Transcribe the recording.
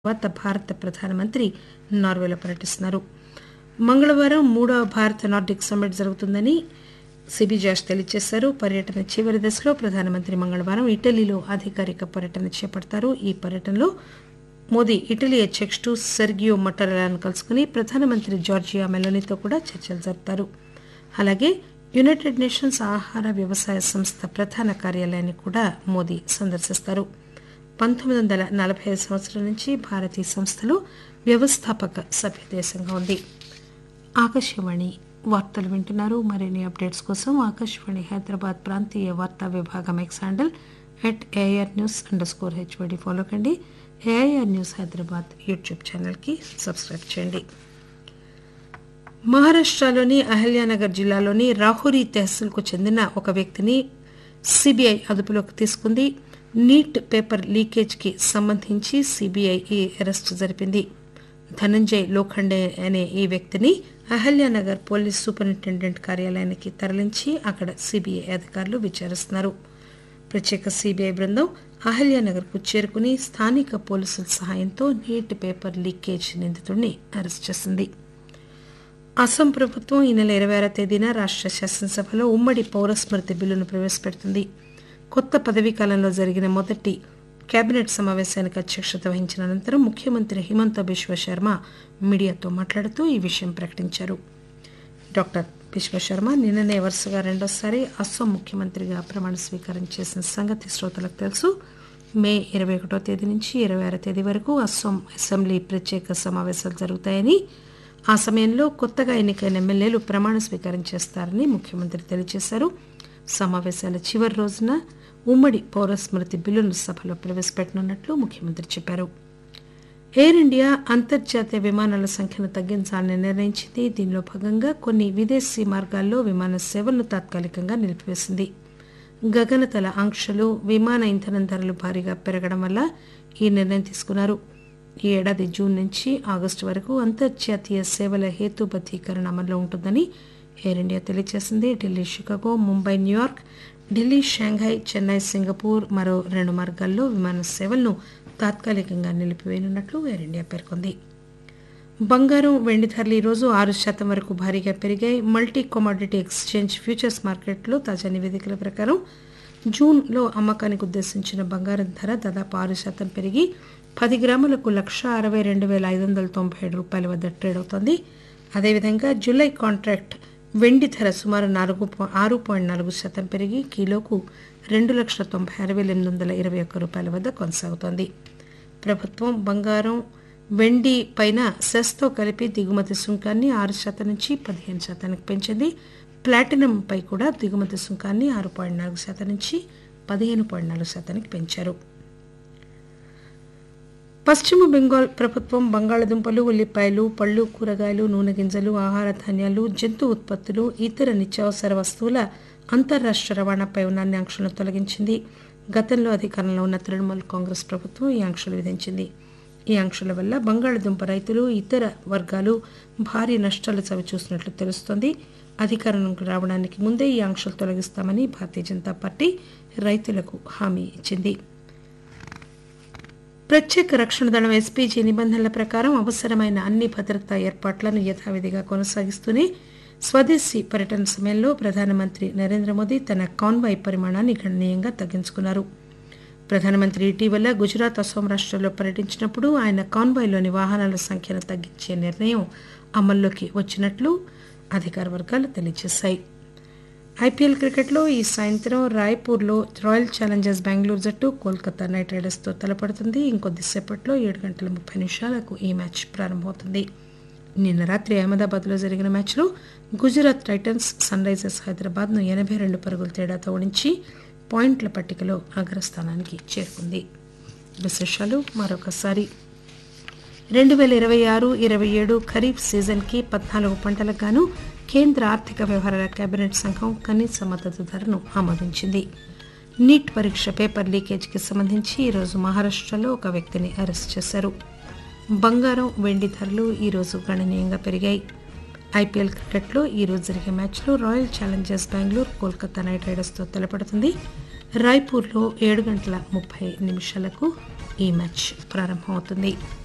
తర్వాత భారత ప్రధానమంత్రి నార్వేలో పర్యటిస్తున్నారు మంగళవారం మూడవ భారత నార్డిక్ సమ్మిట్ జరుగుతుందని సిబి జాష్ తెలియజేశారు పర్యటన చివరి దశలో ప్రధానమంత్రి మంగళవారం ఇటలీలో అధికారిక పర్యటన చేపడతారు ఈ పర్యటనలో మోదీ ఇటలీ అధ్యక్షుడు సెర్గియో మట్టరలాను కలుసుకుని ప్రధానమంత్రి జార్జియా మెలోనీతో కూడా చర్చలు జరుపుతారు అలాగే యునైటెడ్ నేషన్స్ ఆహార వ్యవసాయ సంస్థ ప్రధాన కార్యాలయాన్ని కూడా మోదీ సందర్శిస్తారు పంతొమ్మిది వందల నలభై ఐదు సంవత్సరం నుంచి భారత్ ఈ సంస్థలో వ్యవస్థాపక సభ్యదేశంగా ఉంది ఆకాశవాణి వార్తలు వింటున్నారు మరిన్ని అప్డేట్స్ కోసం ఆకాశవాణి హైదరాబాద్ ప్రాంతీయ వార్తా విభాగం X handle at A R news under score H Y D follow కండి ఏఐఆర్ న్యూస్ హైదరాబాద్ యూట్యూబ్ ఛానల్కి సబ్స్క్రైబ్ చేయండి మహారాష్ట్రలోని అహల్యానగర్ జిల్లాలోని రాహురి తెహసిల్కు చెందిన ఒక వ్యక్తిని సిబిఐ అదుపులోకి తీసుకుంది నీట్ పేపర్ లీకేజ్కి సంబంధించి సిబిఐ ఈ అరెస్టు జరిపింది ధనంజయ్ లోఖండే అనే ఈ వ్యక్తిని అహల్యానగర్ పోలీస్ సూపరింటెండెంట్ కార్యాలయానికి తరలించి అక్కడ సిబిఐ అధికారులు విచారిస్తున్నారు ప్రత్యేక సిబిఐ బృందం అహల్యానగర్కు చేరుకుని స్థానిక పోలీసుల సహాయంతో నీట్ పేపర్ లీకేజ్ నిందితుడిని అరెస్ట్ చేసింది అస్సాం ప్రభుత్వం ఈ నెల ఇరవై ఆరో తేదీన రాష్ట్ర శాసనసభలో ఉమ్మడి పౌరస్మృతి బిల్లును ప్రవేశపెడుతుంది కొత్త పదవీ కాలంలో జరిగిన మొదటి కేబినెట్ సమావేశానికి అధ్యక్షత వహించిన అనంతరం ముఖ్యమంత్రి హిమంత బిశ్వ శర్మ మీడియాతో మాట్లాడుతూ ఈ విషయం ప్రకటించారు డాక్టర్ విశ్వశర్మ నిన్ననే వరుసగా రెండోసారి అస్సాం ముఖ్యమంత్రిగా ప్రమాణ స్వీకారం చేసిన సంగతి శ్రోతలకు తెలుసు మే ఇరవై ఒకటో తేదీ నుంచి ఇరవై ఆరో తేదీ వరకు అస్సాం అసెంబ్లీ ప్రత్యేక సమావేశాలు జరుగుతాయని ఆ సమయంలో కొత్తగా ఎన్నికైన ఎమ్మెల్యేలు ప్రమాణ స్వీకారం చేస్తారని ముఖ్యమంత్రి తెలియజేశారు సమావేశాల చివరి రోజున ఉమ్మడి పౌరస్మృతి బిల్లును సభలో ప్రవేశపెట్టనున్నట్లు ముఖ్యమంత్రి చెప్పారు ఎయిర్ ఇండియా అంతర్జాతీయ విమానాల సంఖ్యను తగ్గించాలని నిర్ణయించింది దీనిలో భాగంగా కొన్ని విదేశీ మార్గాల్లో విమాన సేవలను తాత్కాలికంగా నిలిపివేసింది గగనతల ఆంక్షలు విమాన ఇంధనం ధరలు భారీగా పెరగడం వల్ల ఈ నిర్ణయం తీసుకున్నారు ఈ ఏడాది జూన్ నుంచి ఆగస్టు వరకు అంతర్జాతీయ సేవల హేతుబద్దీకరణ అమల్లో ఉంటుందని ఎయిర్ ఇండియా తెలియజేసింది Delhi Chicago Mumbai New York Delhi Shanghai Chennai Singapore మరో రెండు మార్గాల్లో విమాన సేవలను తాత్కాలికంగా నిలిపివేయనున్నట్లు ఎయిర్ ఇండియా పేర్కొంది బంగారం వెండి ధరలు ఈరోజు ఆరు శాతం వరకు భారీగా పెరిగాయి మల్టీ కమోడిటీ ఎక్స్చేంజ్ ఫ్యూచర్స్ మార్కెట్లో తాజా నివేదికల ప్రకారం జూన్లో అమ్మకానికి ఉద్దేశించిన బంగారం ధర దాదాపు ఆరు శాతం పెరిగి పది గ్రాములకు లక్ష అరవై రెండు వేల ఐదు వందల తొంభై ఏడు రూపాయల వద్ద ట్రేడ్ అవుతోంది అదేవిధంగా జూలై కాంట్రాక్ట్ వెండి ధర సుమారు నాలుగు ఆరు పాయింట్ నాలుగు శాతం పెరిగి కిలోకు రెండు లక్షల తొంభై ఆరు వేల ఎనిమిది వందల ఇరవై ఒక్క రూపాయల వద్ద కొనసాగుతోంది ప్రభుత్వం బంగారం వెండి పైన సెస్తో కలిపి దిగుమతి సుంకాన్ని ఆరు శాతం నుంచి పదిహేను శాతానికి పెంచింది ప్లాటినంపై కూడా దిగుమతి సుంకాన్ని ఆరు పాయింట్ నాలుగు శాతం నుంచి పదిహేను పాయింట్ నాలుగు శాతానికి పెంచారు పశ్చిమ బెంగాల్ ప్రభుత్వం బంగాళదుంపలు ఉల్లిపాయలు పళ్ళు కూరగాయలు నూనె గింజలు ఆహార ధాన్యాలు జంతు ఉత్పత్తులు ఇతర నిత్యావసర వస్తువుల అంతర్రాష్ట్ర రవాణాపై ఉన్న అన్ని ఆంక్షలను తొలగించింది గతంలో అధికారంలో ఉన్న తృణమూల్ కాంగ్రెస్ ప్రభుత్వం ఈ ఆంక్షలు విధించింది ఈ ఆంక్షల వల్ల బంగాళదుంప రైతులు ఇతర వర్గాలు భారీ నష్టాలు చవిచూసినట్లు తెలుస్తోంది అధికారంలోకి రావడానికి ముందే ఈ ఆంక్షలు తొలగిస్తామని భారతీయ జనతా పార్టీ రైతులకు హామీ ఇచ్చింది ప్రత్యేక రక్షణ దళం ఎస్పీజీ నిబంధనల ప్రకారం అవసరమైన అన్ని భద్రతా ఏర్పాట్లను యథావిధిగా కొనసాగిస్తూనే స్వదేశీ పర్యటన సమయంలో ప్రధానమంత్రి నరేంద్ర మోదీ తన కాన్వాయ్ పరిమాణాన్ని గణనీయంగా తగ్గించుకున్నారు ప్రధానమంత్రి ఇటీవల గుజరాత్ అస్సాం రాష్ట్రాల్లో పర్యటించినప్పుడు ఆయన కాన్వాయ్లోని వాహనాల సంఖ్యను తగ్గించే నిర్ణయం అమల్లోకి వచ్చినట్లు అధికార వర్గాలు తెలియజేశాయి ఐపీఎల్ క్రికెట్లో ఈ సాయంత్రం రాయ్పూర్లో రాయల్ ఛాలెంజర్స్ బెంగళూరు జట్టు కోల్కతా నైట్ రైడర్స్తో తలపడుతుంది ఇంకొద్దిసేపట్లో ఏడు గంటల ముప్పై నిమిషాలకు ఈ మ్యాచ్ ప్రారంభమవుతుంది నిన్న రాత్రి అహ్మదాబాద్లో జరిగిన మ్యాచ్లో గుజరాత్ టైటన్స్ సన్ రైజర్స్ హైదరాబాద్ను ఎనభై రెండు పరుగుల తేడాతో ఓడించి పాయింట్ల పట్టికలో అగ్రస్థానానికి చేరుకుంది విశేషాలు మరొకసారి రెండు వేల ఇరవై ఆరు ఇరవై ఏడు ఖరీఫ్ సీజన్కి పద్నాలుగు పంటలకు గాను కేంద్ర ఆర్థిక వ్యవహారాల కేబినెట్ సంఘం కనీస మద్దతు ధరను ఆమోదించింది నీట్ పరీక్ష పేపర్ లీకేజ్కి సంబంధించి ఈరోజు మహారాష్ట్రలో ఒక వ్యక్తిని అరెస్ట్ చేశారు బంగారం వెండి ధరలు ఈరోజు గణనీయంగా పెరిగాయి ఐపీఎల్ క్రికెట్లో ఈరోజు జరిగే మ్యాచ్లో Royal Challengers Bengaluru Kolkata Knight రైడర్స్తో తలపడుతుంది రాయ్పూర్లో ఏడు గంటల ముప్పై నిమిషాలకు ఈ మ్యాచ్ ప్రారంభమవుతుంది